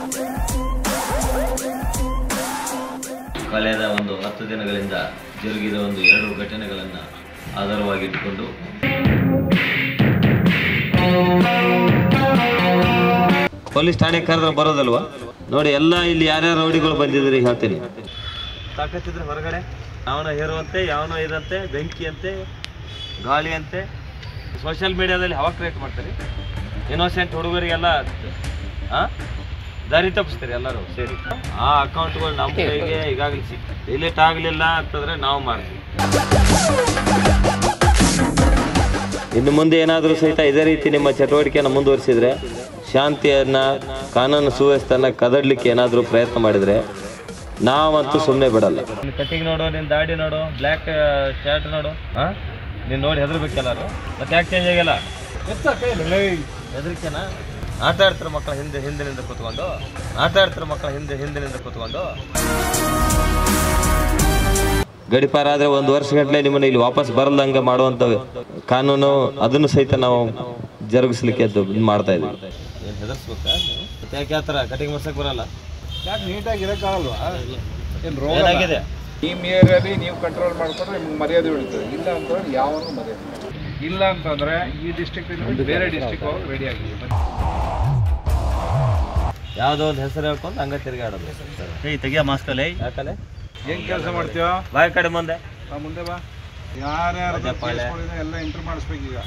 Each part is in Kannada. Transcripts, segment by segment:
ಕಳೆದ ಒಂದು ಹತ್ತು ದಿನಗಳಿಂದ ಜರುಗಿದ ಒಂದು ಎರಡು ಘಟನೆಗಳನ್ನು ಆಧಾರವಾಗಿಟ್ಟುಕೊಂಡು ಪೊಲೀಸ್ ಠಾಣೆ ಕರೆದ್ರೆ ಬರೋದಲ್ವಾ ನೋಡಿ ಎಲ್ಲ ಇಲ್ಲಿ ಯಾರ್ಯಾರು ರೌಡಿಗಳು ಬಂದಿದ್ರಿ ಹೇಳ್ತೀನಿ ತಾಕತ್ತಿದ್ರೆ ಹೊರಗಡೆ ಯಾವನೋ ಹೇರುವಂತೆ ಯಾವನೋ ಇದಂತೆ ಬೆಂಕಿ ಅಂತೆ ಗಾಳಿ ಅಂತೆ ಸೋಷಿಯಲ್ ಮೀಡಿಯಾದಲ್ಲಿ ಹವಾ ಕ್ರಿಯೇಟ್ ಮಾಡ್ತಾರೆ ಇನ್ನೋಸೆಂಟ್ ಹುಡುಗರಿಗೆಲ್ಲ ಆ? ದಾರಿ ತಪ್ಪಿಸ್ತಾರೆ ಎಲ್ಲರೂ ಸೇರಿ ಆ ಅಕೌಂಟ್ಗಳು ನಮ್ಮ ಕೈಗೆ ಈಗಾಗಲೇ ಸಿಕ್ ಡಿಲೀಟ್ ಆಗಲಿಲ್ಲ ಅಂತಂದ್ರೆ ನಾವು ಮಾಡ್ತೀವಿ ಇನ್ನು ಮುಂದೆ ಏನಾದರೂ ಸಹಿತ ಇದೇ ರೀತಿ ನಿಮ್ಮ ಚಟುವಟಿಕೆಯನ್ನು ಮುಂದುವರಿಸಿದ್ರೆ ಶಾಂತಿಯನ್ನ ಕಾನೂನು ಸುವ್ಯವಸ್ಥೆಯನ್ನ ಕದಡ್ಲಿಕ್ಕೆ ಏನಾದರೂ ಪ್ರಯತ್ನ ಮಾಡಿದ್ರೆ ನಾವಂತೂ ಸುಮ್ಮನೆ ಬಿಡಲ್ಲ ಕಟಿಂಗ್ ನೋಡು ನಿನ್ನ ದಾಡಿ ನೋಡು ಬ್ಲ್ಯಾಕ್ ಶರ್ಟ್ ನೋಡು ಹಾಂ ನೀನು ನೋಡಿ ಹೆದರ್ಬೇಕೆಲ್ಲರು ಮತ್ತೆ ಯಾಕೆ ಚೇಂಜ್ ಆಗಿಲ್ಲ ಹೆದರಿಕೆನಾ ಆಟ ಆಡ್ತಾರೆ ಮಕ್ಕಳ ಹಿಂದೆ ಹಿಂದಿನಿಂದ ಕೂತ್ಕೊಂಡು ಆಟ ಆಡ್ತಾರೆ ಮಕ್ಕಳ ಹಿಂದೆ ಹಿಂದಿನಿಂದ ಕೂತ್ಕೊಂಡು ಗಡಿಪಾರ ಆದ್ರೆ ಒಂದು ವರ್ಷ ಗಟ್ಟಲೆ ನಿಮ್ಮನ್ನ ಇಲ್ಲಿ ವಾಪಸ್ ಬರಲ್ದಂಗೆ ಮಾಡುವಂತ ಕಾನೂನು ಅದನ್ನು ಸಹಿತ ನಾವು ಜರುಗಿಸ್ಲಿಕ್ಕೆ ಅದು ಇದ್ ಮಾಡ್ತಾ ಇದ್ವಿ ಏನು ಹೆದರ್ಸ್ಬೇಕಾ ಮತ್ತೆ ಯಾಕೆ ಆ ಥರ ಕಟಿಂಗ್ ಮಾಡ್ಸಕ್ ಬರಲ್ಲ ಯಾಕೆ ನೀಟಾಗಿ ಇರೋಕ್ಕಾಗಲ್ವಾ ಏನು ರೋಗ ಏನಾಗಿದೆ ನಿಮ್ಮ ಏರಿಯಾದಲ್ಲಿ ನೀವು ಕಂಟ್ರೋಲ್ ಮಾಡ್ಕೊಂಡ್ರೆ ನಿಮ್ಗೆ ಮರ್ಯಾದೆ ಉಳಿತದೆ ಇಲ್ಲ ಅಂತಂದ್ರೆ ಯಾವನು ಮರ್ಯಾದೆ ಉಳಿಯಲ್ಲ. ಇಲ್ಲ ಅಂತಂದ್ರೆ ಈ ಡಿಸ್ಟ್ರಿಕ್ಟ್ ಬೇರೆ ಡಿಸ್ಟ್ರಿಕ್ಟ್ ಹೋಗಿ ರೆಡಿ ಆಗಿ ಯಾವುದೋ ಒಂದು ಹೆಸರು ಹೇಳ್ಕೊಂಡು ಹಂಗ ತಿರುಗಾಡೋದು ಏಯ್ ತೆಗಿಯ ಮಾಸ್ಕಲ್ಲಿ ಯಾಕಲೆ ಹೆಂಗ್ ಕೆಲಸ ಮಾಡ್ತೀವ ಬಾಯ್ ಕಡೆ ಮುಂದೆ ಬಾ ಮುಂದೆ ಬಾ ಯಾರ್ಯಾರು ಅಜ್ಜಪ್ಪಾಳೆ. ಎಲ್ಲ ಎಂಟ್ರ್ ಮಾಡಿಸ್ಬೇಕೀಗ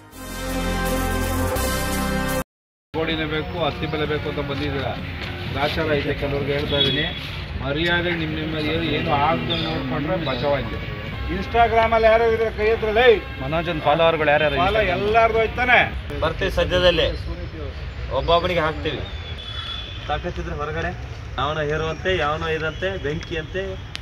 ಕೋಡಿನೇ ಬೇಕು ಹತ್ತಿ ಬೆಲೆ ಬೇಕು ಅಂತ ಬಂದಿದ್ದೀರಾ ದಾಚಾರ ಐತೆ ಕೆಲವ್ರಿಗೆ ಹೇಳ್ತಾ ಇದೀನಿ ಮರ್ಯಾದೆ ನಿಮ್ಮ ನಿಮ್ಮ ಏನು ಏನು ಆಗ್ದಂಗೆ ನೋಡ್ಕೊಂಡ್ರೆ ಬಚಾವಾಯ್ತು ಇನ್ಸ್ಟಾಗ್ರಾಮಲ್ಲಿ ಯಾರು ಇದ್ರೆ ಕೈ ಹತ್ರ ಲೈ ಮನೋಜನ್ ಫಾಲೋವರ್ಗಳು ಯಾರ್ಯಾರು ಫಾಲ ಎಲ್ಲಾರ್ದು ಹೋಯ್ತಾನೆ ಬರ್ತೀವಿ ಸದ್ಯದಲ್ಲಿ ಒಬ್ಬೊಬ್ಬನಿಗೆ ಹಾಕ್ತೀವಿ ತಾಕತ್ತಿದ್ರೆ ಹೊರಗಡೆ ಯಾವನೋ ಹೇರುವಂತೆ ಯಾವನೋ ಇದಂತೆ ಬೆಂಕಿ ಅಂತೆ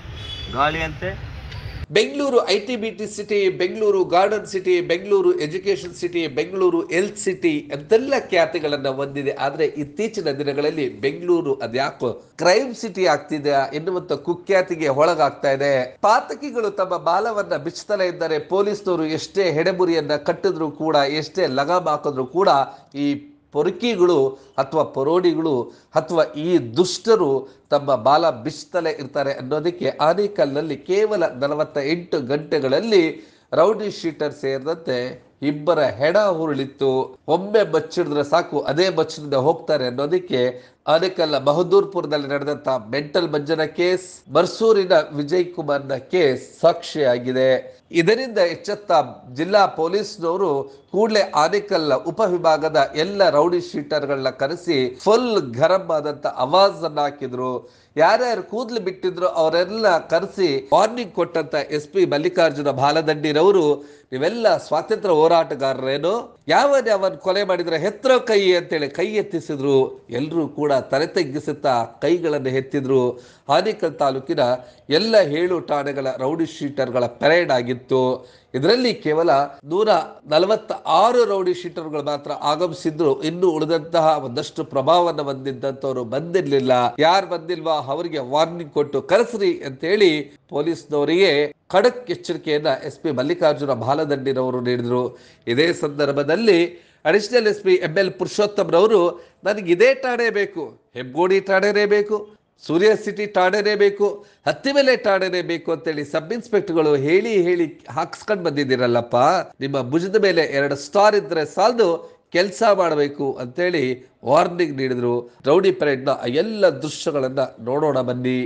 ಗಾಳಿ ಅಂತೆ Bengaluru I T B T city Bengaluru garden city Bengaluru education city Bengaluru health city ಅಂತೆಲ್ಲ ಖ್ಯಾತಿಗಳನ್ನ ಹೊಂದಿದೆ ಆದ್ರೆ ಇತ್ತೀಚಿನ ದಿನಗಳಲ್ಲಿ ಬೆಂಗಳೂರು ಅದ್ಯಾಕೋ ಕ್ರೈಮ್ ಸಿಟಿ ಆಗ್ತಿದೆ ಎನ್ನುವಂತ ಕುಖ್ಯಾತಿಗೆ ಒಳಗಾಗ್ತಾ ಇದೆ ಪಾತಕಿಗಳು ತಮ್ಮ ಬಾಲವನ್ನ ಬಿಚ್ಚುತ್ತಲೇ ಇದ್ದಾರೆ ಪೊಲೀಸ್ನವರು ಎಷ್ಟೇ ಹೆಡೆಬುರಿಯನ್ನ ಕಟ್ಟಿದ್ರು ಕೂಡ ಎಷ್ಟೇ ಲಗಾಮ್ ಹಾಕಿದ್ರು ಕೂಡ ಈ ಪೊರಕಿಗಳು ಅಥವಾ ಪರೋಡಿಗಳು ಅಥವಾ ಈ ದುಷ್ಟರು ತಮ್ಮ ಬಾಲ ಬಿಚ್ಚುತ್ತಲೇ ಇರ್ತಾರೆ ಅನ್ನೋದಕ್ಕೆ ಆನೇಕಲ್ನಲ್ಲಿ ಕೇವಲ ನಲವತ್ತ ಎಂಟು ಗಂಟೆಗಳಲ್ಲಿ ರೌಡಿ ಶೀಟರ್ ಸೇರಿದಂತೆ ಇಬ್ಬರ ಹೆಡ ಹುರುಳಿತ್ತು ಒಮ್ಮೆ ಬಚ್ಚಿಡಿದ್ರೆ ಸಾಕು ಅದೇ ಬಚ್ಚಿನಿಂದ ಹೋಗ್ತಾರೆ ಅನ್ನೋದಕ್ಕೆ ಆನೇಕಲ್ಲ ಬಹದ್ದೂರ್ಪುರದಲ್ಲಿ ನಡೆದಂತ ಮೆಂಟಲ್ ಮಂಜನ ಕೇಸ್ ಮರ್ಸೂರಿನ ವಿಜಯ್ ಕುಮಾರ್ನ ಕೇಸ್ ಸಾಕ್ಷಿಯಾಗಿದೆ ಇದರಿಂದ ಎಚ್ಚೆತ್ತ ಜಿಲ್ಲಾ ಪೊಲೀಸ್ನವರು ಕೂಡಲೇ ಆನೇಕಲ್ ಉಪವಿಭಾಗದ ಎಲ್ಲ ರೌಡಿ ಶೀಟರ್ಗಳನ್ನ ಕರೆಸಿ ಫುಲ್ ಗರಂ ಆದಂತ ಅವಾಜ್ ಅನ್ನ ಹಾಕಿದ್ರು ಯಾರ್ಯಾರು ಕೂದಲು ಬಿಟ್ಟಿದ್ರು ಅವರೆಲ್ಲ ಕರೆಸಿ ವಾರ್ನಿಂಗ್ ಕೊಟ್ಟಂತ ಎಸ್ ಪಿ ಮಲ್ಲಿಕಾರ್ಜುನ ಬಾಲದಂಡಿರವರು ನೀವೆಲ್ಲ ಸ್ವಾತಂತ್ರ್ಯ ಹೋರಾಟಗಾರರೇನು ಯಾವನ್ ಯಾವನ್ ಕೊಲೆ ಮಾಡಿದ್ರೆ ಹೆತ್ರ ಕೈ ಅಂತೇಳಿ ಕೈ ಎತ್ತಿಸಿದ್ರು ಎಲ್ಲರೂ ಕೂಡ ತಲೆ ತಗ್ಗಿಸುತ್ತಾ ಕೈಗಳನ್ನು ಎತ್ತಿದ್ರು ಆನೇಕಲ್ ತಾಲೂಕಿನ ಎಲ್ಲ ಏಳು ಠಾಣೆಗಳ ರೌಡಿ ಶೀಟರ್ಗಳ ಪೆರೇಡ್ ಆಗಿತ್ತು ಇದರಲ್ಲಿ ಕೇವಲ ನೂರ ನಲವತ್ತ ಆರು ರೌಡಿ ಶೀಟರ್ಗಳು ಮಾತ್ರ ಆಗಮಿಸಿದ್ರು ಇನ್ನು ಉಳಿದಂತಹ ಒಂದಷ್ಟು ಪ್ರಭಾವವನ್ನು ಹೊಂದಿದ್ದಂಥವ್ರು ಬಂದಿರ್ಲಿಲ್ಲ ಯಾರು ಬಂದಿಲ್ವಾ ಅವರಿಗೆ ವಾರ್ನಿಂಗ್ ಕೊಟ್ಟು ಕರೆಸ್ರಿ ಅಂತೇಳಿ ಪೊಲೀಸ್ನವರಿಗೆ ಖಡಕ್ ಎಚ್ಚರಿಕೆಯನ್ನ ಎಸ್ ಪಿ ಮಲ್ಲಿಕಾರ್ಜುನ ಬಾಲದಂಡಿರವರು ನೀಡಿದರು ಇದೇ ಸಂದರ್ಭದಲ್ಲಿ additional S P M L ಪುರುಷೋತ್ತಮ್ರವರು ನನಗೆ ಇದೇ ಠಾಣೆ ಬೇಕು ಹೆಬ್ಗೋಡಿ ಠಾಣೆನೇ ಬೇಕು ಸೂರ್ಯ ಸಿಟಿ ಠಾಣೆನೇ ಬೇಕು ಹತ್ತಿಮಲೆ ಠಾಣೆನೇ ಬೇಕು ಅಂತೇಳಿ ಸಬ್ ಇನ್ಸ್ಪೆಕ್ಟರ್ಗಳು ಹೇಳಿ ಹೇಳಿ ಹಾಕ್ಸ್ಕೊಂಡು ಬಂದಿದ್ದೀರಲ್ಲಪ್ಪ ನಿಮ್ಮ ಭುಜದ ಮೇಲೆ ಎರಡು ಸ್ಟಾರ್ ಇದ್ರೆ ಸಾಲದು ಕೆಲಸ ಮಾಡಬೇಕು ಅಂತೇಳಿ ವಾರ್ನಿಂಗ್ ನೀಡಿದ್ರು ರೌಡಿ ಪರೇಡ್ನ ಆ ಎಲ್ಲ ದೃಶ್ಯಗಳನ್ನ ನೋಡೋಣ ಬನ್ನಿ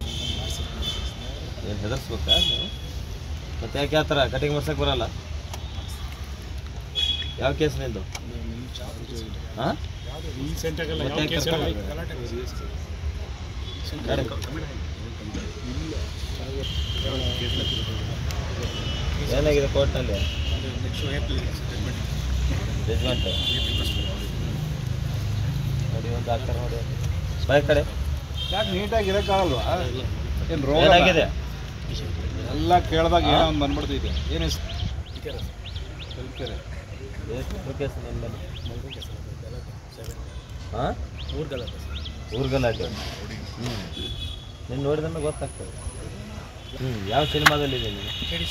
ಏನು ಹೆದರ್ಸ್ಬೇಕಾ ಮತ್ತೆ ಯಾಕೆ ಆ ಥರ ಕಟಿಂಗ್ ಮಾಡ್ಸಕ್ ಬರಲ್ಲ ಯಾವ ಕೇಸ್ ನಿಂದು ಹಾಂ ಏನಾಗಿದೆ ಕೋರ್ಟ್ನಲ್ಲಿ ಜಜ್ಮೆಂಟ್ ನೋಡಿ ಒಂದು ಹಾಕ್ತಾರೆ ನೋಡಿ ಬಾಯ್ ಕಡೆ ಯಾಕೆ ನೀಟಾಗಿ ಇರೋಕ್ಕಾಗಲ್ವಾ ಏನು ರೋಗ ಏನಾಗಿದೆ ಎಲ್ಲ ಕೇಳಿದಾಗ ಏನೋ ಒಂದು ಬಂದ್ಬಿಡ್ತೈತೆ ಏನು ಕಲ್ಕೆರೆ ಎಷ್ಟು ಕೇಸ್ ನಿಂದ ಹಾಂ ಊರ್ಗಲಾಟೆ ಹ್ಞೂ ನೀನು ನೋಡಿದ್ರೆ ಗೊತ್ತಾಗ್ತದೆ ಹ್ಞೂ ಯಾವ ಸಿನಿಮಾದಲ್ಲಿದೆ ನೀನು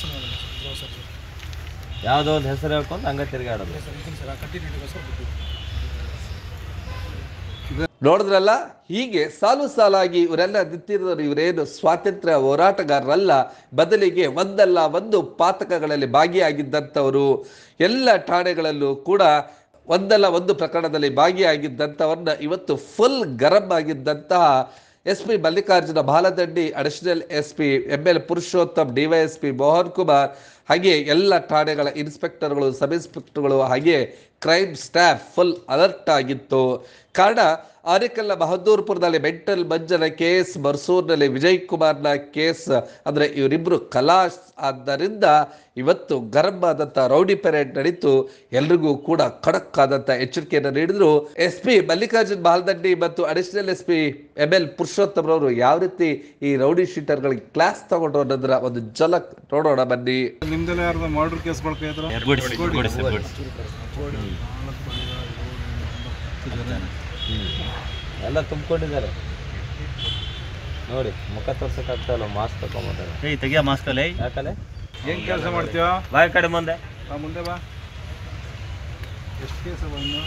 ಯಾವುದೋ ಒಂದು ಹೆಸರು ಹೇಳ್ಕೊಂಡು ಹಂಗೆ ತಿರುಗಾಡೋದು ನೋಡಿದ್ರಲ್ಲ ಹೀಗೆ ಸಾಲು ಸಾಲಾಗಿ ಇವರೆಲ್ಲ ನಿಂತಿರೋರು ಇವರೇನು ಸ್ವಾತಂತ್ರ್ಯ ಹೋರಾಟಗಾರರಲ್ಲ ಬದಲಿಗೆ ಒಂದಲ್ಲ ಒಂದು ಪಾತಕಗಳಲ್ಲಿ ಭಾಗಿಯಾಗಿದ್ದಂಥವರು ಎಲ್ಲ ಠಾಣೆಗಳಲ್ಲೂ ಕೂಡ ಒಂದಲ್ಲ ಒಂದು ಪ್ರಕರಣದಲ್ಲಿ ಭಾಗಿಯಾಗಿದ್ದಂಥವ್ರನ್ನ ಇವತ್ತು ಫುಲ್ ಗರಂ ಆಗಿದ್ದಂತಹ S P Mallikarjuna Baladandi additional S P M L Purushottam DYSP Mohan Kumar ಹಾಗೆ ಎಲ್ಲ ಠಾಣೆಗಳ ಇನ್ಸ್ಪೆಕ್ಟರ್ಗಳು ಸಬ್ ಇನ್ಸ್ಪೆಕ್ಟರ್ಗಳು ಹಾಗೆ ಕ್ರೈಮ್ ಸ್ಟಾಫ್ ಫುಲ್ ಅಲರ್ಟ್ ಆಗಿತ್ತು ಕಾರಣ ಆನೇಕಲ್ನ ಬಹದ್ದೂರ್ಪುರದಲ್ಲಿ ಮೆಂಟಲ್ ಮಂಜನ ಕೇಸ್ ಮರ್ಸೂರ್ನಲ್ಲಿ ವಿಜಯ್ ಕುಮಾರ್ನ ಕೇಸ್ ಅಂದ್ರೆ ಇವರಿಬ್ರು ಕಲಾಶ್ ಆದ್ದರಿಂದ ಇವತ್ತು ಗರಂ ಆದಂತ ರೌಡಿ ಪೆರೇಡ್ ನಡೀತು ಎಲ್ರಿಗೂ ಕೂಡ ಖಡಕ್ ಆದಂತ ಎಚ್ಚರಿಕೆಯನ್ನು ನೀಡಿದ್ರು ಎಸ್ ಪಿ ಮಲ್ಲಿಕಾರ್ಜುನ್ ಬಾಲ್ದಂಡಿ ಮತ್ತು additional S P M L ಪುರುಷೋತ್ತಮರವರು ಯಾವ ರೀತಿ ಈ ರೌಡಿ ಶೀಟರ್ಗಳಿಗೆ ಕ್ಲಾಸ್ ತಗೊಂಡ್ರು ಅನ್ನೋದರ ಒಂದು ಝಲಕ್ ನೋಡೋಣ ಬನ್ನಿ ನಿಮ್ದೆಲ್ಲ ಯಾರ್ದು ಮರ್ಡರ್ ಕೇಸ್ ಬರ್ಕೈತ್ರ ಗುಡ್ಸ್ ಗುಡ್ಸ್ ಗುಡ್ಸ್ ಎಲ್ಲ ತುಂಬಿಕೊಂಡಿದ್ದಾರೆ ನೋಡಿ ಮುಖ ತೋರ್ಸಕ್ ಆಗ್ತಾವಲ್ಲ ಮಾಸ್ಕ್ ತಗೊಂಬಂದಾರೆ ಏಯ್ ತೆಗಿಯ ಮಾಸ್ಕ್ ಲೈ ಯಾಕಲೆ ಏನ್ ಕೆಲಸ ಮಾಡ್ತೀವ ಬಾಯ್ ಕಡೆ ಮುಂದೆ ಬಾ ಮುಂದೆ ಬಾ ಎಷ್ಟು ಕೇಸ್ ಅವ ಇನ್ನು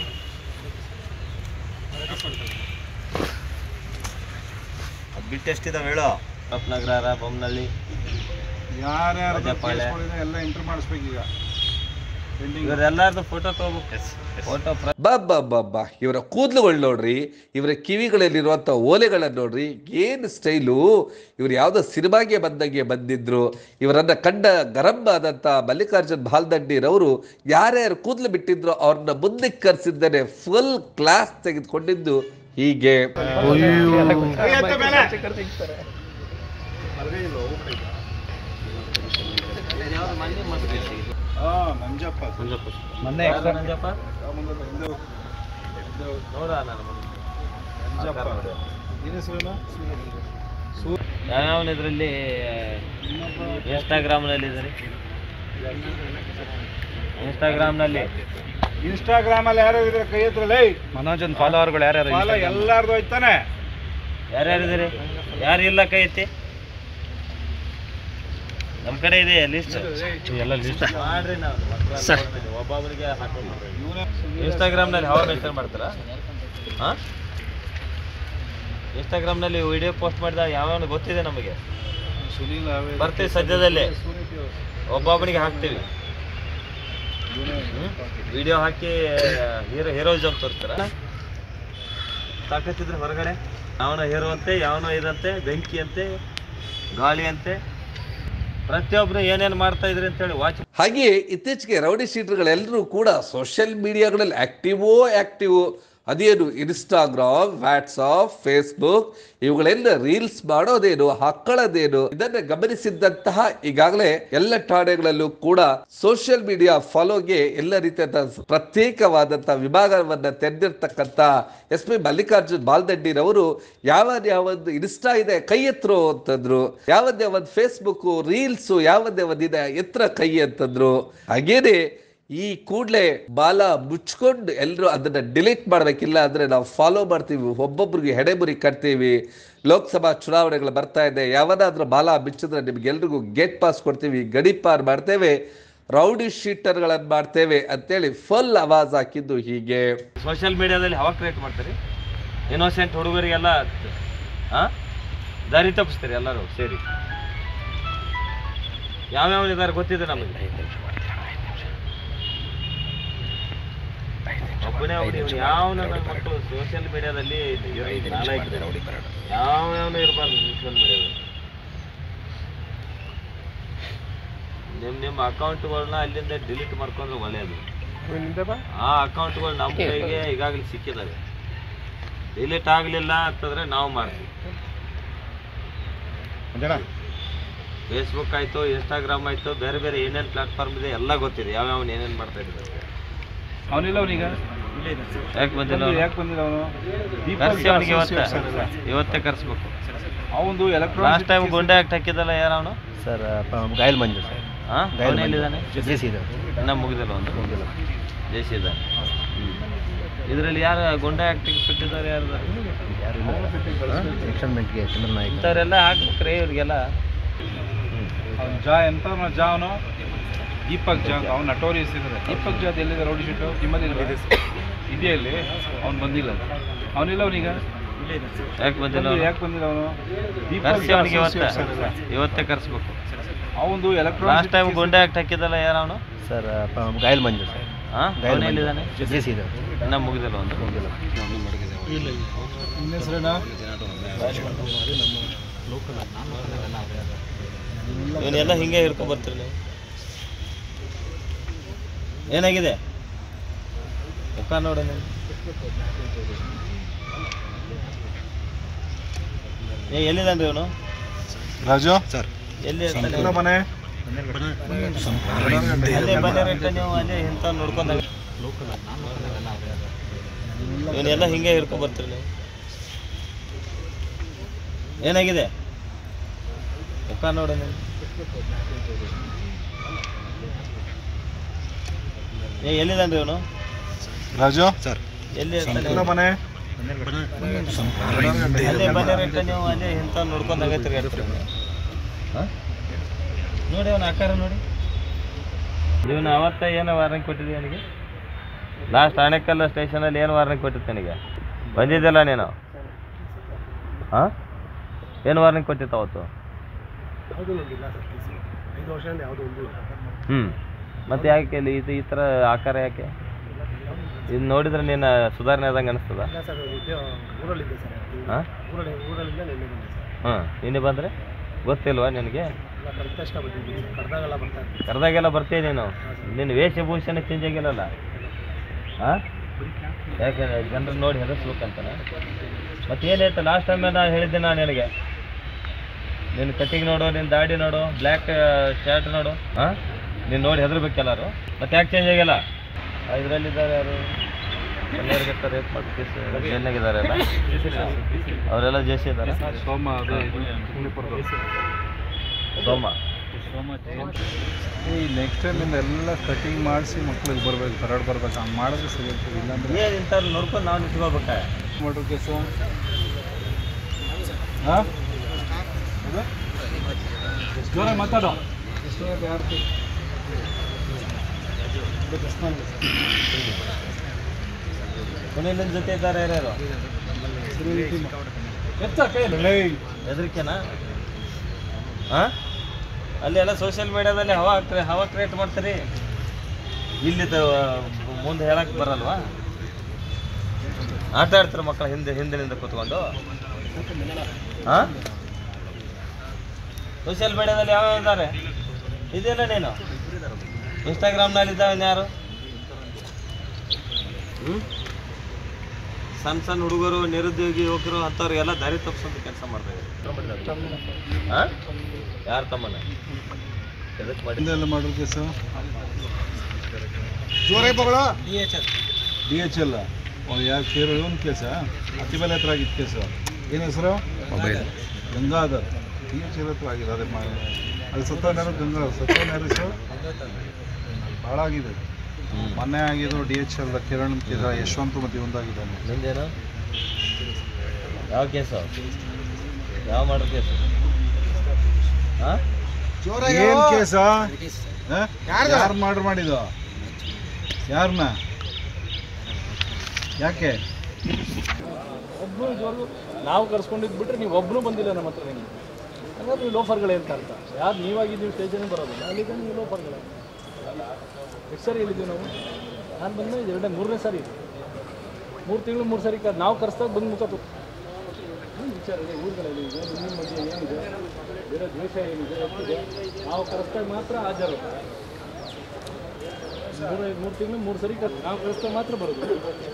ಅದು ಬಿಟ್ಟು ಎಷ್ಟಿದಾವೆ ಹೇಳೋ ನಗರ ಬೊಮ್ಮನಹಳ್ಳಿ ಯಾರ್ಯಾರು ಮಧ್ಯಪಾಳ್ಯ. ಎಲ್ಲ ಎಂಟ್ರ್ ಮಾಡಿಸ್ಬೇಕು ಈಗ ಪೆಂಡಿಂಗ್ ಇವರೆಲ್ಲಾರ್ದು ಫೋಟೋ ತಗೋಬೇಕು ಫೋಟೋ ಬಬ್ಬಬ್ಬಬ್ಬ ಇವರ ಕೂದಲುಗಳು ನೋಡ್ರಿ ಇವರ ಕಿವಿಗಳಲ್ಲಿರುವಂಥ ಓಲೆಗಳನ್ನು ನೋಡ್ರಿ ಏನು ಸ್ಟೈಲು ಇವರು ಯಾವುದೋ ಸಿನಿಮಾಗೆ ಬಂದಂಗೆ ಬಂದಿದ್ರು ಇವರನ್ನ ಕಂಡ ಗರಂ ಆದಂಥ ಮಲ್ಲಿಕಾರ್ಜುನ್ ಬಾಲ್ದಂಡಿರವರು ಯಾರ್ಯಾರು ಕೂದಲು ಬಿಟ್ಟಿದ್ರು ಅವ್ರನ್ನ ಮುಂದಕ್ಕೆ ಕರೆಸಿದ್ದೇನೆ ಫುಲ್ ಕ್ಲಾಸ್ ತೆಗೆದುಕೊಂಡಿದ್ದು ಹೀಗೆ ಹಾ ನಂಜಪ್ಪ ಮೊನ್ನೆ ನಂಜಪ್ಪ ಆ ಮುಂದೆ ಬಾ, ಹಿಂದೆ ಹೋಗು. ನೋಡ ನಾನು ನಂಜಪ್ಪ ಏನ್ ಹೆಸರೇನು ಯಾವ್ಯಾವನ ಇದರಲ್ಲಿ ಇನ್ಸ್ಟಾಗ್ರಾಮ್ನಲ್ಲಿ ಇದ್ದಾರೆ ಇನ್ಸ್ಟಾಗ್ರಾಮ್ನಲ್ಲಿ ಇನ್ಸ್ಟಾಗ್ರಾಮ್ ಅಲ್ಲಿ ಯಾರು ಇದ್ರೆ ಕೈ ಹತ್ರಲ್ಲ ಮನೋಜನ್ ಫಾಲೋವರ್ಗಳು ಯಾರ್ಯಾರು ಫಾಲ ಎಲ್ಲಾರ್ದು ಹೋಯ್ತಾನೆ ಯಾರ್ಯಾರಿದ್ದೀರಿ ಯಾರು ಇಲ್ಲ ಕೈ ಎತ್ತಿ ನಮ್ಮ ಕಡೆ ಇದೆ ಲಿಸ್ಟ್ ಎಲ್ಲ ಲಿಸ್ಟ್ ಮಾಡ್ರಿ ನಾವು ಒಬ್ಬೊಬ್ಬರಿಗೆ ಹಾಕ್ತೀವಿ ಇನ್ಸ್ಟಾಗ್ರಾಮ್ನಲ್ಲಿ ಹವಾ ಮೆನ್ಷನ್ ಮಾಡ್ತಾರಾ ಹಾಂ ಇನ್ಸ್ಟಾಗ್ರಾಮ್ನಲ್ಲಿ ವಿಡಿಯೋ ಪೋಸ್ಟ್ ಮಾಡಿದಾಗ ಯಾವ್ಯಾವ ಗೊತ್ತಿದೆ ನಮಗೆ ಸುನೀಲ್ ಹಾವೇರಿ. ಬರ್ತೀವಿ ಸದ್ಯದಲ್ಲೇ ಸುನೀಲ್ ಒಬ್ಬೊಬ್ಬನಿಗೆ ಹಾಕ್ತೀವಿ ವಿಡಿಯೋ ಹಾಕಿ ಹೀರೋ ಹೀರೋಯಿಸಮ್ ತೋರಿಸ್ತಾರ ತಾಕತ್ತಿದ್ರೆ ಹೊರಗಡೆ ಯಾವನ ಹೀರೋ ಅಂತೆ ಯಾವನೋ ಇದಂತೆ ಬೆಂಕಿ ಅಂತೆ ಗಾಳಿ ಅಂತೆ ಪ್ರತಿಯೊಬ್ರು ಏನೇನು ಮಾಡ್ತಾ ಇದ್ರಿ ಅಂತೇಳಿ ವಾಚ್ ಹಾಗೆಯೇ ಇತ್ತೀಚೆಗೆ ರೌಡಿ ಶೀಟರ್ಗಳೆಲ್ಲರೂ ಕೂಡ ಸೋಷಿಯಲ್ ಮೀಡಿಯಾಗಳಲ್ಲಿ ಆಕ್ಟಿವೋ ಆಕ್ಟಿವ್ ಅದೇನು ಇನ್ಸ್ಟಾಗ್ರಾಮ್ ವಾಟ್ಸಾಪ್ ಫೇಸ್ಬುಕ್ ಇವುಗಳೆಲ್ಲ ರೀಲ್ಸ್ ಮಾಡೋದೇನು ಹಾಕೊಳ್ಳೋದೇನು ಇದನ್ನ ಗಮನಿಸಿದ್ದಂತಹ ಈಗಾಗಲೇ ಎಲ್ಲ ಠಾಣೆಗಳಲ್ಲೂ ಕೂಡ ಸೋಷಿಯಲ್ ಮೀಡಿಯಾ ಫಾಲೋಗೆ ಎಲ್ಲ ರೀತಿಯಾದ ಪ್ರತ್ಯೇಕವಾದಂತಹ ವಿಭಾಗವನ್ನ ತೆರೆದಿರ್ತಕ್ಕಂಥ ಎಸ್ ಪಿ ಮಲ್ಲಿಕಾರ್ಜುನ್ ಬಾಲ್ದಂಡಿರವರು ಯಾವ ಯಾವೊಂದು ಇನ್ಸ್ಟಾ ಇದೆ ಕೈ ಎತ್ತರು ಅಂತಂದ್ರು ಯಾವದೇ ಒಂದು ಫೇಸ್ಬುಕ್ ರೀಲ್ಸ್ ಯಾವದೇ ಒಂದಿದೆ ಎತ್ತರ ಕೈ ಅಂತಂದ್ರು ಹಾಗೇನೆ ಈ ಕೂಡಲೇ ಬಾಲ ಮುಚ್ಕೊಂಡು ಎಲ್ಲರೂ ಅದನ್ನ ಡಿಲೀಟ್ ಮಾಡಬೇಕಿಲ್ಲ ಅಂದ್ರೆ ನಾವು ಫಾಲೋ ಮಾಡ್ತೀವಿ ಒಬ್ಬೊಬ್ರಿಗೆ ಹೆಡೆಬುರಿ ಕಟ್ತೀವಿ ಲೋಕಸಭಾ ಚುನಾವಣೆಗಳು ಬರ್ತಾ ಇದೆ ಯಾವದಾದ್ರೂ ಬಾಲ ಬಿಚ್ಚಿದ್ರೆ ನಿಮ್ಗೆಲ್ರಿಗೂ ಗೇಟ್ ಪಾಸ್ ಕೊಡ್ತೀವಿ ಗಡಿಪಾರ್ ಮಾಡ್ತೇವೆ ರೌಡಿ ಶೀಟರ್ಗಳನ್ನು ಮಾಡ್ತೇವೆ ಅಂತೇಳಿ ಫುಲ್ ಆವಾಜ್ ಹಾಕಿದ್ದು ಹೀಗೆ ಸೋಷಿಯಲ್ ಮೀಡಿಯಾದಲ್ಲಿ ಹವಾ ಕ್ರಿಯೇಟ್ ಮಾಡ್ತೀರಿ ಇನ್ನೋಸೆಂಟ್ ಹುಡುಗರಿಗೆಲ್ಲ ಹಾಂ ದಾರಿ ತಪ್ಪಿಸ್ತೀರಿ ಎಲ್ಲರೂ ಸೇರಿ ಯಾವ್ಯಾವ ಇದಾರೆ ಗೊತ್ತಿದೆ ನಮಗೆ ಒಬ್ಬನೇ ಒಬ್ಬನೇ ಇವ್ನು ಯಾವನ ನನ್ನ ಮಕ್ಕಳು ಸೋಷಿಯಲ್ ಮೀಡಿಯಾದಲ್ಲಿ ಯಾವ ಯಾವನ ಇರಬಾರ್ದು ಸೋಷಿಯಲ್ ಮೀಡಿಯಾದಲ್ಲಿ ನಿಮ್ಮ ನಿಮ್ಮ ಅಕೌಂಟ್ಗಳನ್ನ ಅಲ್ಲಿಂದ ಡಿಲೀಟ್ ಮಾಡ್ಕೊಂಡ್ರೆ ಒಳ್ಳೆಯದು ಆ ಅಕೌಂಟ್ಗಳು ನಮ್ಮ ಕೈಗೆ ಈಗಾಗಲೇ ಸಿಕ್ಕಿದ್ದಾವೆ ಡಿಲೀಟ್ ಆಗಲಿಲ್ಲ ಅಂತಂದ್ರೆ ನಾವು ಮಾಡ್ತೀವಿ ಫೇಸ್ಬುಕ್ ಆಯಿತು ಇನ್ಸ್ಟಾಗ್ರಾಮ್ ಆಯಿತು ಬೇರೆ ಬೇರೆ ಏನೇನು ಪ್ಲಾಟ್ಫಾರ್ಮ್ ಇದೆ ಎಲ್ಲ ಗೊತ್ತಿದೆ ಯಾವ್ಯಾವ ಏನೇನು ಮಾಡ್ತಾ ಇದ್ದಾರೆ ಅವನಿಲ್ಲ ಅವನೀಗ ಯಾಕೆ ಬಂದಿಲ್ಲ ಅವ್ನು? ಯಾಕೆ ಬಂದಿಲ್ಲ ಅವನು ಕರ್ಸಿ ಅವನಿಗೆ ಇವತ್ತೇ ಇವತ್ತೇ ಕರ್ಸ್ಬೇಕು ಅವನು ಲಾಸ್ಟ್ ಎಲೆಕ್ಟ್ರಾನಿಕ್ ಟೈಮ್ ಗುಂಡೆ ಹಾಕಿ ಹಾಕಿದ್ದಲ್ಲ ಯಾರು ಅವನು ಸರ್ ಗಾಯಲ್ ಮಂಜು ಸರ್ ಹಾಂ ಗಾಯಲ್ ಎಲ್ಲಿದ್ದಾನೆ ಜೆ ಸಿ ಇದೆ ಇನ್ನೂ ಮುಗಿದಿಲ್ಲ ಒಂದು ಜೇಸಿ ಇದ್ದಾನೆ ಇದರಲ್ಲಿ ಯಾರು ಗುಂಡೆ ಆಕ್ಟಿಂಗ್ ಬಿಟ್ಟಿದ್ದಾರೆ ಯಾರು ಯಾರು ಇಲ್ಲ ಸೆಕ್ಷನ್ ಮೆಂಟ್ಗೆ ಚಂದ್ರ ನಾಯ್ಕ ಇಂಥವ್ರೆಲ್ಲ ಹಾಕ್ಬೇಕ್ರಿ ಇವ್ರಿಗೆಲ್ಲ ಅವ್ನು ಜಾ ಎಂತ ಅವ್ನು ಜಾ ಅವನು ದೀಪಕ್ ಜಾ ಅವ್ನು ನಟೋರಿಯಸ್ ಇದ್ದಾರೆ ದೀಪಕ್ ಜಾದ್ ಎಲ್ಲಿದೆ ರೌಡಿ ಶೀಟು ನಿಮ್ಮಲ್ಲಿ ಇದೆಯಾ ಇಲ್ಲಿ ಅವ್ನು ಬಂದಿಲ್ಲ ಅವನಿಲ್ಲ ಅವನೀಗ ಯಾಕೆ ಬಂದಿಲ್ಲ ಯಾಕೆ ಬಂದಿಲ್ಲ ಅವನು ಕರ್ಸಿ ಅವನಿಗೆ ಇವತ್ತೇ ಇವತ್ತೇ ಕರ್ಸ್ಬೇಕು ಅವನು ಲಾಸ್ಟ್ ಎಲೆಕ್ಟ್ರಾನಿಕ್ ಟೈಮ್ ಗುಂಡೆ ಹಾಕಿ ಹಾಕಿದಲ್ಲ ಯಾರು ಅವನು ಸರ್ ಗಾಯಲ್ ಮಂಜು ಸರ್ ಹಾಂ ಗಾಯಲ್ ಎಲ್ಲಿದ್ದಾನೆ ಜೆ ಸಿ ಇದೆ ಇನ್ನೂ ಮುಗಿದಿಲ್ಲ ಒಂದು ಇವನ್ನೆಲ್ಲ ಹಿಂಗೆ ಹಿಡ್ಕೊಂಡ್ ಬರ್ತೀರಿ ನೀವು ಏನಾಗಿದೆ ಮುಖ ನೋಡಿ ನೀವು ಏ ಎಲ್ಲಿದ್ದಾನ್ರಿ ಇವನು ರಾಜು ಸರ್ ಎಲ್ಲಿ ಇರ್ತಾನೆ ಮನೆ ಅಲ್ಲೇ ಬಂದಿರಟ್ಟ ನೀವು ಅಲ್ಲೇ ಇಂಥ ನೋಡ್ಕೊಂಡಾಗ ಇವನ್ನೆಲ್ಲ ಹಿಂಗೆ ಹಿಡ್ಕೊಂಡ್ ಬರ್ತೀರಿ ನೀವು ಏನಾಗಿದೆ ಮುಖ ನೋಡಿ ನೀವು ಏ ಎಲ್ಲಿದ್ದಾನ್ರಿ ಇವನು ರಾಜು ಸರ್ ಎಲ್ಲಿ ಇರ್ತಾನೆ ಮನೆ ಅಲ್ಲೇ ಬಂದಿರಟ್ಟ ನೀವು ಅಲ್ಲೇ ಇಂಥ ನೋಡ್ಕೊಂಡಾಗ ತಿರ್ಗಾಡ್ತೀರಿ ಹಾಂ ನೋಡಿ ಅವನ ಆಕಾರ ನೋಡಿ ಇವನು ಅವತ್ತ ಏನು ವಾರ್ನಿಂಗ್ ಕೊಟ್ಟಿದ್ದೆ ನನಗೆ ಲಾಸ್ಟ್ ಆಣೆಕಲ್ಲ ಸ್ಟೇಷನಲ್ಲಿ ಏನು ವಾರ್ನಿಂಗ್ ಕೊಟ್ಟಿತ್ತು ನನಗೆ ಬಂದಿದ್ದಲ್ಲ ನೀನು ಹಾಂ ಏನು ವಾರ್ನಿಂಗ್ ಕೊಟ್ಟಿತ್ತು ಅವತ್ತು ಹ್ಞೂ ಮತ್ತೆ ಯಾಕೆ ಇಲ್ಲಿ ಇದು ಈ ಥರ ಆಕಾರ ಯಾಕೆ ಇದು ನೋಡಿದ್ರೆ ನೀನು ಸುಧಾರಣೆ ಆದಂಗೆ ಅನಿಸ್ತದ ಹಾಂ ಹಾಂ ನಿನ್ನೆ ಬಂದರೆ ಗೊತ್ತಿಲ್ವಾ ನಿನಗೆ ಕರೆದಾಗೆಲ್ಲ ಬರ್ತೀಯ ನೀನು ನಿನ್ನ ವೇಷಭೂಷಣ ಚೇಂಜ್ ಆಗಿಲ್ಲಲ್ಲ ಹಾಂ ಯಾಕೆ ಜನರು ನೋಡಿ ಹೆದರ್ಸ್ಬೇಕಂತಾನೆ ಮತ್ತೆ ಏನಾಯ್ತು ಲಾಸ್ಟ್ ಟೈಮ್ ನಾನು ಹೇಳಿದ್ದೆ ನಾನು ನಿನಗೆ ನಿನ್ನ ಕಟ್ಟಿಂಗ್ ನೋಡು ನಿನ್ನ ದಾಡಿ ನೋಡು ಬ್ಲ್ಯಾಕ್ ಶರ್ಟ್ ನೋಡು ಹಾಂ ನೀನು ನೋಡಿ ಹೆದರ್ಬೇಕೆಲ್ಲರು ಮತ್ತೆ ಯಾಕೆ ಚೇಂಜ್ ಆಗಿಲ್ಲ ಇದರಲ್ಲಿದ್ದಾರೆ ಯಾರು ಎಲ್ಲರಿಗಿಂತ ರೇಟ್ ಮಾಡಿ ಕೇಸ್ ಜೈಲ್ನಾಗಿದ್ದಾರೆ ಅಲ್ಲ ಅವರೆಲ್ಲ ಜೇಸಿ ಇದ್ದಾರೆ ಸೋಮ ಅದು ಸೋಮ ಈ ನೆಕ್ಸ್ಟ್ ಟೈಮಿಂದ ಎಲ್ಲ ಕಟಿಂಗ್ ಮಾಡಿಸಿ ಮಕ್ಳಿಗೆ ಬರ್ಬೇಕು ಕರಡ್ ಬರ್ಬೇಕು ಹಂಗೆ ಮಾಡಿದ್ರೆ ಸರಿ ಇರ್ತದೆ ಇಲ್ಲಾಂದ್ರೆ ಏನು ಇಂಥವ್ರು ನೋಡ್ಕೊಂಡು ನಾವು ನಿಂತ್ಕೋಬೇಕ ಮಾಡ್ರು ಕೇಸು ಹಾಂ ಜೋರ ಮಾತಾಡೋ ಸುನಿಲಿನ ಜೊತೆ ಇದ್ದಾರೆ ಯಾರ್ಯಾರು ಹೆದರಿಕೆನಾ ಹಾಂ ಅಲ್ಲಿ ಎಲ್ಲ ಸೋಷಿಯಲ್ ಮೀಡಿಯಾದಲ್ಲಿ ಹವಾ ಕ್ರೆ ಹವಾ ಕ್ರಿಯೇಟ್ ಮಾಡ್ತೀರಿ ಇಲ್ಲಿ ಮುಂದೆ ಹೇಳಕ್ಕೆ ಬರಲ್ವಾ ಆಟ ಆಡ್ತಾರೆ ಮಕ್ಕಳು ಹಿಂದೆ ಹಿಂದಿನಿಂದ ಕೂತ್ಕೊಂಡು ಹಾಂ ಸೋಷಿಯಲ್ ಮೀಡಿಯಾದಲ್ಲಿ ಯಾವ ಇದ್ದಾರೆ ಇದೆಯಲ್ಲ ನೀನು ಇನ್ಸ್ಟಾಗ್ರಾಮ್ನಲ್ಲಿ ಇದ್ದಾವೆ ಯಾರು ಹ್ಞೂ ಸಣ್ಣ ಸಣ್ಣ ಹುಡುಗರು ನಿರುದ್ಯೋಗಿ ಯುವಕರು ಅಂಥವ್ರಿಗೆಲ್ಲ ದಾರಿ ತಪ್ಪಿಸೋದು ಕೆಲಸ ಮಾಡ್ತಾ ಇದ್ದಾರೆ ಹಾಂ ಯಾರು ತಮ್ಮನ ಎದಕ್ಕೆ ಮಾಡಿ ಎಲ್ಲ ಮಾಡ್ರು ಕೇಸು ಜೋರೇ ಬಗಳ ಡಿ ಎಚ್ ಎಲ್ ಯಾರು ಕೇರು ಇವನ್ ಕೇಸ ಅತಿಬೆಲೆ ಹತ್ರ ಆಗಿತ್ತು ಕೇಸು ಏನು ಹೆಸರು ಗಂಗಾಧರ್ ಡಿ ಎಚ್ ಎಲ್ ಹತ್ರ ಆಗಿದೆ ಅದೇ ಮಾ ಅದು ಸತ್ತವನ್ಯಾರು ಗಂಗಾಧರ್ ಸತ್ತವನ್ಯಾರು ಹೆಸರು ಭಾಳ ಆಗಿದೆ ಮೊನ್ನೆ ಆಗಿದ್ದು ಡಿ ಎಚ್ ಎಲ್ ಕಿರಣ್ ಕೇಸ ಯಶವಂತ್ ಮತ್ತು ಒಂದಾಗಿದ್ದಾನೆ ನಿಂದೇನು ಯಾವ ಕೇಸು ಯಾವ ಮಾಡ್ರ ಕೇಸು ಹಾಂ ಏನ್ ಕೇಸ ಯಾರು ಮಾಡ್ರ್ ಮಾಡಿದ್ದು ಯಾರನ್ನ ಯಾಕೆ ನಾವು ಕರ್ಸ್ಕೊಂಡಿದ್ದು ಬಿಟ್ರೆ ನೀವು ಒಬ್ಬನು ಬಂದಿಲ್ಲ ನಮ್ಮ ಹತ್ರ ನಿಮಗೆ ಹಂಗಾದ್ರೆ ನೀವು ಲೋಫರ್ಗಳೇ ಅಂತ ಅರ್ಥ ಯಾರು ನೀವಾಗಿದ್ದೀವಿ ಸ್ಟೇಷನ್ಗೆ ಬರೋದಿಲ್ಲ ಅಲ್ಲಿಗೆ ನೀವು ಲೋಫರ್ಗಳೇ ಎಷ್ಟು ಸರಿ ಹೇಳಿದ್ದೀವಿ ನಾವು ನಾನು ಬಂದು ಇದು ಎರಡನೇ ಮೂರನೇ ಸಾರಿ ಇದು ಮೂರು ತಿಂಗಳು ಮೂರು ಸರಿ ಕರ್ ನಾವು ಕರೆಸ್ದಾಗ ಬಂದು ಮುಖ ತು ಏನು ವಿಚಾರ ಇದೆ ಊರುಗಳಲ್ಲಿ ಇದೆ ನಿಮ್ಮ ಮಧ್ಯೆ ಏನಿದೆ ಬೇರೆ ದ್ವೇಷ ಏನಿದೆ ಎಷ್ಟಿದೆ ನಾವು ಕರೆಸ್ದಾಗ ಮಾತ್ರ ಹಾಜರು ಮೂರು ಮೂರು ತಿಂಗಳು ಮೂರು ಸರಿ ಕರ್ ನಾವು ಕರೆಸ್ದಾಗ ಮಾತ್ರ ಬರೋದು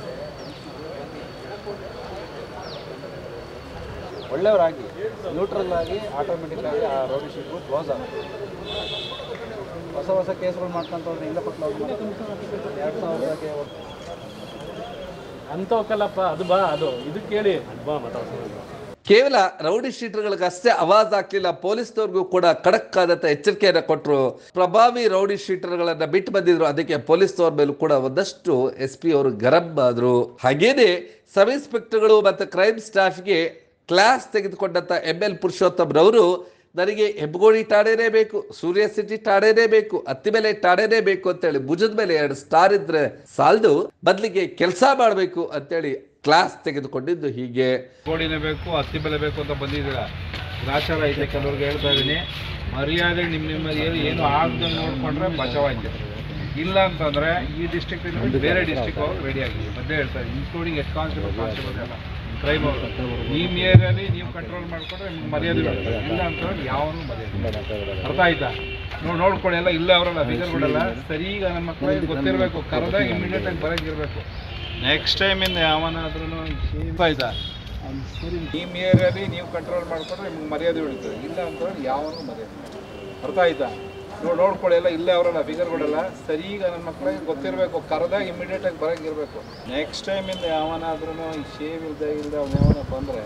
ಒಳ್ಳೆಯವರಾಗಿ ನ್ಯೂಟ್ರಲ್ ಆಗಿ ಆಟೋಮೆಟಿಕ್ ಆಗಿ ಆ ರೋಡಿ ಶೀಟ್ಗಳು ಕ್ಲೋಸ್ ಆಗುತ್ತೆ ಹೊಸ ಹೊಸ ಕೇಸ್ಗಳು ಮಾಡ್ಕೊಂತ ಹೋದ್ರೆ ಇಲ್ಲ ಪಟ್ಲ ಎರಡು ಸಾವಿರದಾಗೆ ಅಂಥವಕ್ಕಲ್ಲಪ್ಪ ಅದು ಬಾ ಅದು ಇದು ಕೇಳಿ ಬಾ ಮಾತಾಡ್ಸೋದು ಕೇವಲ ರೌಡಿ ಶೀಟರ್ಗಳಿಗಷ್ಟೇ ಆವಾಜ್ ಹಾಕ್ಲಿಲ್ಲ ಪೊಲೀಸ್ನವ್ರಿಗೂ ಕೂಡ ಖಡಕ್ ಆದಂತ ಎಚ್ಚರಿಕೆಯನ್ನ ಕೊಟ್ಟರು ಪ್ರಭಾವಿ ರೌಡಿ ಶೀಟರ್ಗಳನ್ನ ಬಿಟ್ಟು ಬಂದಿದ್ರು ಅದಕ್ಕೆ ಪೊಲೀಸ್ನವ್ರ ಮೇಲೂ ಕೂಡ ಒಂದಷ್ಟು ಎಸ್ ಪಿ ಅವರು ಗರಂ ಆದ್ರು ಹಾಗೇನೆ ಸಬ್ ಇನ್ಸ್ಪೆಕ್ಟರ್ಗಳು ಮತ್ತು ಕ್ರೈಮ್ ಸ್ಟಾಫ್ಗೆ ಕ್ಲಾಸ್ ತೆಗೆದುಕೊಂಡಂತ ಎಂ ಎಲ್ ಪುರುಷೋತ್ತಮ್ರವರು ನನಗೆ ಹೆಬ್ಬಗೋಡಿ ಠಾಣೆನೇ ಬೇಕು ಸೂರ್ಯ ಸಿಟಿ ಠಾಣೆನೇ ಬೇಕು ಅತ್ತಿಮೆಲೆ ಠಾಣೆನೇ ಬೇಕು ಅಂತೇಳಿ ಭುಜದ ಮೇಲೆ ಎರಡು ಸ್ಟಾರ್ ಇದ್ರೆ ಸಾಲದು ಬದಲಿಗೆ ಕೆಲಸ ಮಾಡಬೇಕು ಅಂತೇಳಿ ಕ್ಲಾಸ್ ತೆಗೆದುಕೊಂಡಿದ್ದು ಹೀಗೆ ಕೋಡಿನೇ ಬೇಕು ಹತ್ತಿ ಬೆಲೆ ಬೇಕು ಅಂತ ಬಂದಿದ್ದೀರಾ ಗ್ರಾಚಾರ ಐತೆ ಕೆಲವ್ರಿಗೆ ಹೇಳ್ತಾ ಇದ್ದೀನಿ ಮರ್ಯಾದೆಗೆ ನಿಮ್ಮ ನಿಮ್ಮ ಏನು ಏನು ಆಗ್ದಂಗೆ ನೋಡ್ಕೊಂಡ್ರೆ ಬಚಾವಾಯ್ತು ಇಲ್ಲ ಅಂತಂದರೆ ಈ ಡಿಸ್ಟ್ರಿಕ್ಟ್ ಬೇರೆ ಡಿಸ್ಟ್ರಿಕ್ ಹೋಗಿ ರೆಡಿ ಆಗಿ ಮತ್ತೆ ಹೇಳ್ತಾ ಇದ್ದೀನಿ ಇನ್ಕ್ಲೂಡಿಂಗ್ ಎಷ್ಟು ಕಾನ್ಸ್ಟೇಬಲ್ ಕಾನ್ಸ್ಟೇಬಲ್ ಎಲ್ಲ ಕ್ರೈಮ್ ಅವರು ನಿಮ್ಮ ಏರಿಯಾಲಿ ನೀವು ಕಂಟ್ರೋಲ್ ಮಾಡ್ಕೊಂಡ್ರೆ ನಿಮ್ಗೆ ಮರ್ಯಾದೆ ಬರ್ತದೆ ಇಲ್ಲ ಅಂತಂದ್ರೆ ಯಾವನು ಮರ್ಯಾದೆ ಅರ್ಥ ಆಯ್ತಾ ನೋಡಿ ನೋಡ್ಕೊಳ್ಳಿ ಎಲ್ಲ ಇಲ್ಲ ಅವರಲ್ಲ ಫಿಗರ್ಗಳೆಲ್ಲ ಸರಿ ಈಗ ನನ್ನ ಮಕ್ಕಳಿಗೆ ಗೊತ್ತಿರಬೇಕು ಕರೆದಾಗ ಇಮಿಡಿಯೇಟ್ ಆಗಿ ಬರೋಂಗಿರ್ಬೇಕು ನೆಕ್ಸ್ಟ್ ಟೈಮಿಂದ ಯಾವನಾದ್ರೂ ಆಯ್ತಾ ನಿಮ್ಮ ಏರಿಯಾಲಿ ನೀವು ಕಂಟ್ರೋಲ್ ಮಾಡ್ಕೊಂಡ್ರೆ ನಿಮ್ಗೆ ಮರ್ಯಾದೆ ಉಳಿತದೆ ಇಲ್ಲ ಅಂತಂದ್ರೆ ಯಾವನು ಮರ್ಯಾದೆ ಅರ್ಥ ಆಯ್ತಾ ನೋಡಿ ನೋಡ್ಕೊಳ್ಳಿ ಎಲ್ಲ ಇಲ್ಲೇ ಅವರಲ್ಲ ಫಿಗರ್ಗಳೆಲ್ಲ ಸರಿ ಈಗ ನನ್ನ ಮಕ್ಕಳಿಗೆ ಗೊತ್ತಿರಬೇಕು ಕರೆದಾಗ ಇಮಿಡಿಯೇಟ್ ಆಗಿ ಬರೋಂಗಿರ್ಬೇಕು ನೆಕ್ಸ್ಟ್ ಟೈಮಿಂದ ಯಾವನಾದ್ರೂ ಈ ಶೇವ್ ಇಲ್ದೆ ಇಲ್ಲದೆ ಅವ್ನು ಯಾವನ ಬಂದರೆ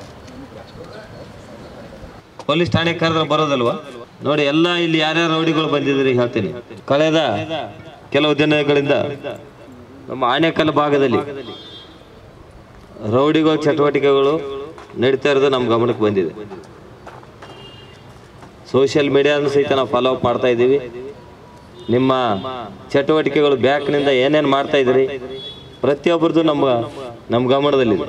ಪೊಲೀಸ್ ಠಾಣೆ ಕರೆದ್ರೆ ಬರೋದಲ್ವಾ ನೋಡಿ ಎಲ್ಲ ಇಲ್ಲಿ ಯಾರ್ಯಾರು ರೌಡಿಗಳು ಬಂದಿದ್ರಿ ಹೇಳ್ತೀನಿ ಕಳೆದ ಕೆಲವು ದಿನಗಳಿಂದ ನಮ್ಮ ಆಣೆಕಲ್ ಭಾಗದಲ್ಲಿ ರೌಡಿಗಳ ಚಟುವಟಿಕೆಗಳು ನಡೀತಾ ಇರೋದು ನಮ್ಮ ಗಮನಕ್ಕೆ ಬಂದಿದೆ ಸೋಷಿಯಲ್ ಮೀಡಿಯಾದ ಸಹಿತ ನಾವು ಫಾಲೋ ಅಪ್ ಮಾಡ್ತಾ ಇದ್ದೀವಿ ನಿಮ್ಮ ಚಟುವಟಿಕೆಗಳು ಬ್ಯಾಕ್ನಿಂದ ಏನೇನು ಮಾಡ್ತಾ ಇದ್ದೀರಿ ಪ್ರತಿಯೊಬ್ಬರದ್ದು ನಮ್ಮ ನಮ್ಮ ಗಮನದಲ್ಲಿದೆ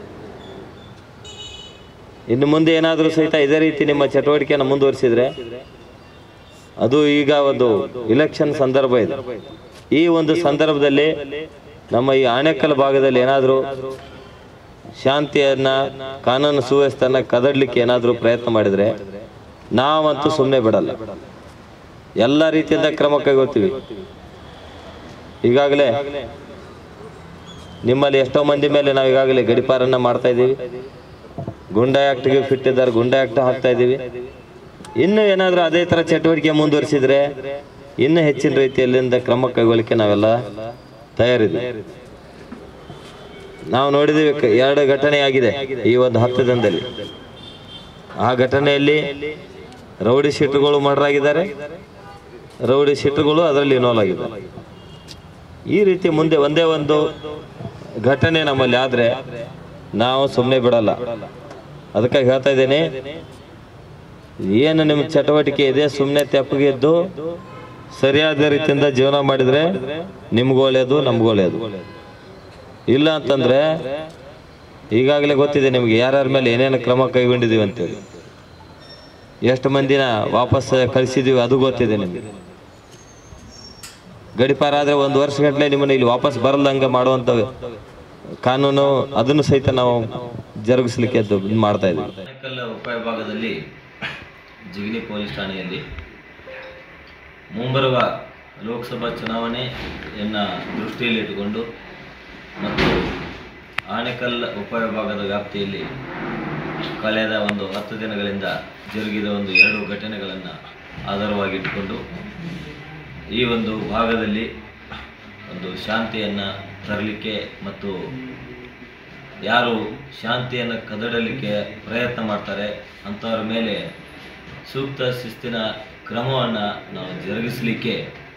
ಇನ್ನು ಮುಂದೆ ಏನಾದರೂ ಸಹಿತ ಇದೇ ರೀತಿ ನಿಮ್ಮ ಚಟುವಟಿಕೆಯನ್ನು ಮುಂದುವರಿಸಿದ್ರೆ ಅದು ಈಗ ಒಂದು ಇಲೆಕ್ಷನ್ ಸಂದರ್ಭ ಇದೆ ಈ ಒಂದು ಸಂದರ್ಭದಲ್ಲಿ ನಮ್ಮ ಈ ಆಣೆಕಲ್ ಭಾಗದಲ್ಲಿ ಏನಾದರೂ ಶಾಂತಿಯನ್ನ ಕಾನೂನು ಸುವ್ಯವಸ್ಥೆಯನ್ನ ಕದಡ್ಲಿಕ್ಕೆ ಏನಾದರೂ ಪ್ರಯತ್ನ ಮಾಡಿದ್ರೆ ನಾವಂತೂ ಸುಮ್ಮನೆ ಬಿಡಲ್ಲ ಎಲ್ಲ ರೀತಿಯಿಂದ ಕ್ರಮ ಕೈಗೊಳ್ತೀವಿ ಈಗಾಗಲೇ ನಿಮ್ಮಲ್ಲಿ ಎಷ್ಟೋ ಮಂದಿ ಮೇಲೆ ನಾವು ಈಗಾಗಲೇ ಗಡಿಪಾರನ್ನ ಮಾಡ್ತಾ ಇದ್ದೀವಿ ಗುಂಡಾ ಆ್ಯಕ್ಟ್ಗೆ ಫಿಟ್ ಇದ್ದಾರೆ ಗುಂಡಾ ಆ್ಯಕ್ಟ್ ಹಾಕ್ತಾ ಇದ್ದೀವಿ ಇನ್ನು ಏನಾದರೂ ಅದೇ ಥರ ಚಟುವಟಿಕೆ ಮುಂದುವರಿಸಿದ್ರೆ ಇನ್ನೂ ಹೆಚ್ಚಿನ ರೀತಿಯಲ್ಲಿಂದ ಕ್ರಮ ಕೈಗೊಳ್ಳಿಕ್ಕೆ ನಾವೆಲ್ಲ ತಯಾರಿದ್ದೀವಿ ನಾವು ನೋಡಿದ್ದೀವಿ ಕ- ಎರಡು ಘಟನೆ ಆಗಿದೆ ಈ ಒಂದು ಹತ್ತು ದಿನದಲ್ಲಿ ಆ ಘಟನೆಯಲ್ಲಿ ರೌಡಿ ಶೀಟುಗಳು ಮರ್ಡರ್ ರೌಡಿ ಶೀಟುಗಳು ಅದರಲ್ಲಿ ಇನ್ವಾಲ್ವ್ ಆಗಿದ್ದಾರೆ ಈ ರೀತಿ ಮುಂದೆ ಒಂದೇ ಒಂದು ಘಟನೆ ನಮ್ಮಲ್ಲಿ ಆದ್ರೆ ನಾವು ಸುಮ್ಮನೆ ಬಿಡಲ್ಲ ಅದಕ್ಕಾಗಿ ಹೇಳ್ತಾ ಇದ್ದೇನೆ ಏನು ನಿಮ್ಮ ಚಟುವಟಿಕೆ ಇದೆ ಸುಮ್ಮನೆ ತೆಪ್ಪಗಿದ್ದು ಸರಿಯಾದ ರೀತಿಯಿಂದ ಜೀವನ ಮಾಡಿದ್ರೆ ನಿಮ್ಗೂ ಒಳ್ಳೆಯದು ನಮಗೂ ಒಳ್ಳೆಯದು ಇಲ್ಲ ಅಂತಂದ್ರೆ ಈಗಾಗಲೇ ಗೊತ್ತಿದೆ ನಿಮ್ಗೆ ಯಾರ್ಯಾರ ಮೇಲೆ ಏನೇನು ಕ್ರಮ ಕೈಗೊಂಡಿದೀವಿ ಅಂತೇಳಿ ಎಷ್ಟು ಮಂದಿನ ವಾಪಸ್ ಕಳಿಸಿದೀವಿ ಅದು ಗೊತ್ತಿದೆ ನಿಮಗೆ ಗಡಿಪಾರ ಆದ್ರೆ ಒಂದು ವರ್ಷ ಗಟ್ಟಲೆ ನಿಮ್ಮನ್ನ ಇಲ್ಲಿ ವಾಪಸ್ ಬರಲ್ದಂಗೆ ಮಾಡುವಂತ ಕಾನೂನು ಅದನ್ನು ಸಹಿತ ನಾವು ಜರುಗಿಸ್ಲಿಕ್ಕೆ ಅದು ಇದ್ ಮಾಡ್ತಾ ಇದ್ದೀವಿ ಆನೇಕಲ್ ಉಪವಿಭಾಗದಲ್ಲಿ ಜಿಗಣಿ ಪೊಲೀಸ್ ಠಾಣೆಯಲ್ಲಿ ಮುಂಬರುವ ಲೋಕಸಭಾ ಚುನಾವಣೆಯನ್ನು ದೃಷ್ಟಿಯಲ್ಲಿಟ್ಟುಕೊಂಡು ಮತ್ತು ಆನೇಕಲ್ ಉಪವಿಭಾಗದ ವ್ಯಾಪ್ತಿಯಲ್ಲಿ ಕಳೆದ ಒಂದು ಹತ್ತು ದಿನಗಳಿಂದ ಜರುಗಿದ ಒಂದು ಎರಡು ಘಟನೆಗಳನ್ನು ಆಧಾರವಾಗಿಟ್ಟುಕೊಂಡು ಈ ಒಂದು ಭಾಗದಲ್ಲಿ ಒಂದು ಶಾಂತಿಯನ್ನು ತರಲಿಕ್ಕೆ ಮತ್ತು ಯಾರು ಶಾಂತಿಯನ್ನು ಕದಡಲಿಕ್ಕೆ ಪ್ರಯತ್ನ ಮಾಡ್ತಾರೆ ಅಂಥವ್ರ ಮೇಲೆ ಸೂಕ್ತ ಶಿಸ್ತಿನ ಕ್ರಮವನ್ನು ನಾವು ಜರುಗಿಸಲಿಕ್ಕೆ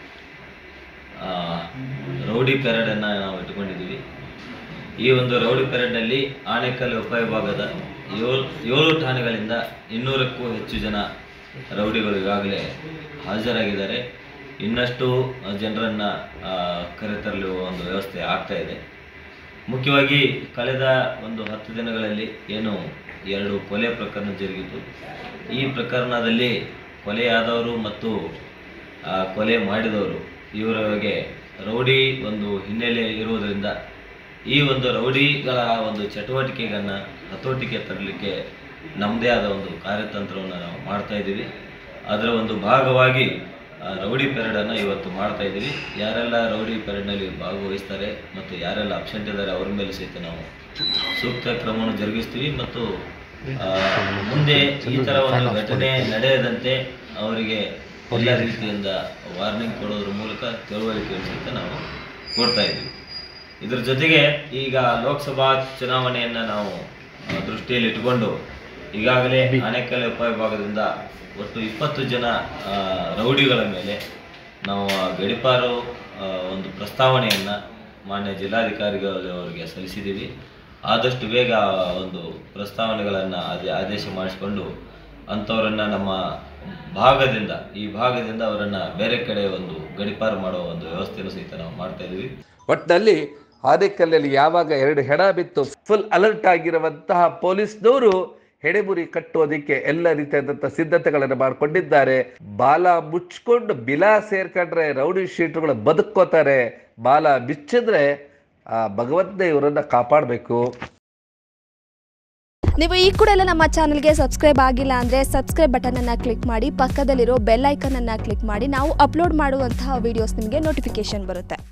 ಆ, ರೌಡಿ ಪೆರೇಡನ್ನು ನಾವು ಇಟ್ಕೊಂಡಿದ್ದೀವಿ ಈ ಒಂದು ರೌಡಿ ಪೆರೇಡ್ನಲ್ಲಿ ಆನೇಕಲ್ ಉಪವಿಭಾಗದ ಏಳು ಏಳು ಠಾಣೆಗಳಿಂದ ಇನ್ನೂರಕ್ಕೂ ಹೆಚ್ಚು ಜನ ರೌಡಿಗಳು ಈಗಾಗಲೇ ಹಾಜರಾಗಿದ್ದಾರೆ ಇನ್ನಷ್ಟು ಜನರನ್ನು ಕರೆತರಲು ಒಂದು ವ್ಯವಸ್ಥೆ ಆಗ್ತಾ ಇದೆ ಮುಖ್ಯವಾಗಿ ಕಳೆದ ಒಂದು ಹತ್ತು ದಿನಗಳಲ್ಲಿ ಏನು ಎರಡು ಕೊಲೆ ಪ್ರಕರಣ ಜರುಗಿತು ಈ ಪ್ರಕರಣದಲ್ಲಿ ಕೊಲೆಯಾದವರು ಮತ್ತು ಆ, ಕೊಲೆ ಮಾಡಿದವರು ಇವರಿಗೆ ರೌಡಿ ಒಂದು ಹಿನ್ನೆಲೆ ಇರುವುದರಿಂದ ಈ ಒಂದು ರೌಡಿಗಳ ಒಂದು ಚಟುವಟಿಕೆಗಳನ್ನು ಹತೋಟಿಗೆ ತರಲಿಕ್ಕೆ ನಮ್ಮದೇ ಆದ ಒಂದು ಕಾರ್ಯತಂತ್ರವನ್ನು ನಾವು ಮಾಡ್ತಾ ಇದ್ದೀವಿ ಅದರ ಒಂದು ಭಾಗವಾಗಿ ಆ, ರೌಡಿ ಪೆರೇಡನ್ನು ಇವತ್ತು ಮಾಡ್ತಾ ಇದ್ದೀವಿ ಯಾರೆಲ್ಲ ರೌಡಿ ಪೆರೇಡ್ನಲ್ಲಿ ಭಾಗವಹಿಸ್ತಾರೆ ಮತ್ತು ಯಾರೆಲ್ಲ ಅಬ್ಸೆಂಟ್ ಇದ್ದಾರೆ ಅವ್ರ ಮೇಲೆ ಸಹಿತ ನಾವು ಸೂಕ್ತ ಕ್ರಮವನ್ನು ಜರುಗಿಸ್ತೀವಿ ಮತ್ತು ಆ, ಮುಂದೆ ಈ ಥರ ಒಂದು ಘಟನೆ ನಡೆಯದಂತೆ ಅವರಿಗೆ ಎಲ್ಲ ರೀತಿಯಿಂದ ವಾರ್ನಿಂಗ್ ಕೊಡೋದ್ರ ಮೂಲಕ ತಿಳುವಳಿಕೆಯನ್ನು ಸಹಿತ ನಾವು ಕೊಡ್ತಾ ಇದ್ದೀವಿ ಇದ್ರ ಜೊತೆಗೆ ಈಗ ಲೋಕಸಭಾ ಚುನಾವಣೆಯನ್ನು ನಾವು ಆ, ದೃಷ್ಟಿಯಲ್ಲಿ ಇಟ್ಕೊಂಡು ಈಗಾಗಲೇ ಆನೇಕಲ್ ಉಪವಿಭಾಗದಿಂದ ಒಟ್ಟು ಇಪ್ಪತ್ತು ಜನ ಆ, ರೌಡಿಗಳ ಮೇಲೆ ನಾವು ಆ ಗಡಿಪಾರು ಆ, ಒಂದು ಪ್ರಸ್ತಾವನೆಯನ್ನು ಮಾನ್ಯ ಜಿಲ್ಲಾಧಿಕಾರಿಗಳು ಅವರಿಗೆ ಸಲ್ಲಿಸಿದ್ದೀವಿ ಆದಷ್ಟು ಬೇಗ ಆ ಒಂದು ಪ್ರಸ್ತಾವನೆಗಳನ್ನು ಅದೇ ಆದೇಶ ಮಾಡಿಸಿಕೊಂಡು ಅಂಥವರನ್ನು ನಮ್ಮ ಭಾಗದಿಂದ ಈ ಭಾಗದಿಂದ ಅವರನ್ನು ಬೇರೆ ಕಡೆ ಒಂದು ಗಡಿಪಾರು ಮಾಡೋ ಒಂದು ವ್ಯವಸ್ಥೆಯನ್ನು ಸಹಿತ ನಾವು ಮಾಡ್ತಾ ಇದ್ದೀವಿ ಒಟ್ಟಿನಲ್ಲಿ ಆನೆಕಲ್ಲಲ್ಲಿ ಯಾವಾಗ ಎರಡು ಹೆಣ ಬಿತ್ತು ಫುಲ್ ಅಲರ್ಟ್ ಆಗಿರುವಂತಹ ಪೊಲೀಸ್ನವರು ಹೆಡೆಮುರಿ ಕಟ್ಟುವುದಕ್ಕೆ ಎಲ್ಲ ರೀತಿಯಾದಂತಹ ಸಿದ್ಧತೆಗಳನ್ನು ಮಾಡಿಕೊಂಡಿದ್ದಾರೆ ಬಾಲ ಮುಚ್ಕೊಂಡು ಬಿಲ ಸೇರ್ಕೊಂಡ್ರೆ ರೌಡಿ ಶೀಟ್ರುಗಳು ಬದುಕೋತಾರೆ ಬಾಲ ಬಿಚ್ಚಿದ್ರೆ ಆ ಭಗವಂತನೇ ಇವರನ್ನ ಕಾಪಾಡಬೇಕು ನೀವು ಈ ಕೂಡ ಎಲ್ಲ ನಮ್ಮ ಚಾನಲ್ಗೆ ಸಬ್ಸ್ಕ್ರೈಬ್ ಆಗಿಲ್ಲ ಅಂದರೆ ಸಬ್ಸ್ಕ್ರೈಬ್ ಬಟನನ್ನು ಕ್ಲಿಕ್ ಮಾಡಿ ಪಕ್ಕದಲ್ಲಿರೋ ಬೆಲ್ ಐಕನನ್ನು ಕ್ಲಿಕ್ ಮಾಡಿ ನಾವು ಅಪ್ಲೋಡ್ ಮಾಡುವಂತಹ ವೀಡಿಯೋಸ್ ನಿಮಗೆ ನೋಟಿಫಿಕೇಶನ್ ಬರುತ್ತೆ